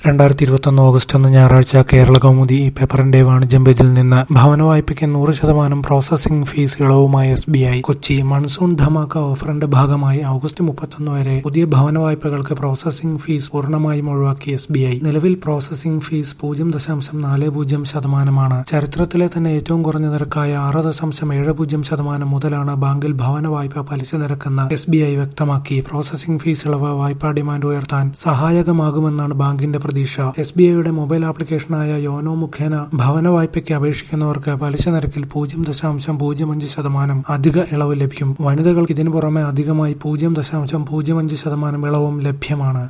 രണ്ടായിരത്തി ഇരുപത്തൊന്ന് ഓഗസ്റ്റ് ഒന്ന് ഞായറാഴ്ച കേരള കൗമുദി ഈ പേപ്പറിന്റെ വാണിജ്യം പേജിൽ നിന്ന് ഭവന വായ്പയ്ക്ക് നൂറ് ശതമാനം പ്രോസസിംഗ് ഫീസ് ഇളവുമായി S B I Kochi monsoon Dhamaka ഓഫറിന്റെ ഭാഗമായി ഓഗസ്റ്റ് മുപ്പത്തൊന്ന് വരെ പുതിയ ഭവന വായ്പകൾക്ക് പ്രോസസിംഗ് ഫീസ് പൂർണ്ണമായും ഒഴിവാക്കി എസ് ബി ഐ നിലവിൽ പ്രോസസിംഗ് ഫീസ് പൂജ്യം ദശാംശം നാല് പൂജ്യം ശതമാനമാണ് ചരിത്രത്തിലെ തന്നെ ഏറ്റവും കുറഞ്ഞ നിരക്കായ ആറ് ദശാംശം ഏഴ് പൂജ്യം ശതമാനം മുതലാണ് ബാങ്കിൽ ഭവന വായ്പ പലിശ നിരക്കെന്ന് എസ് ബി ഐ വ്യക്തമാക്കി പ്രോസസിംഗ് ഫീസ് ഇളവ് വായ്പാ ഡിമാൻഡ് ഉയർത്താൻ സഹായകമാകുമെന്നാണ് ബാങ്കിന്റെ പ്രതീക്ഷ എസ് ബി ഐയുടെ മൊബൈൽ ആപ്ലിക്കേഷനായ യോനോ മുഖേന ഭവന വായ്പയ്ക്ക് അപേക്ഷിക്കുന്നവർക്ക് പലിശ നിരക്കിൽ പൂജ്യം ദശാംശം പൂജ്യം അഞ്ച് ശതമാനം അധിക ഇളവ് ലഭിക്കും വനിതകൾക്ക് ഇതിനു പുറമെ അധികമായി പൂജ്യം ദശാംശം പൂജ്യം അഞ്ച് ശതമാനം ഇളവും ലഭ്യമാണ്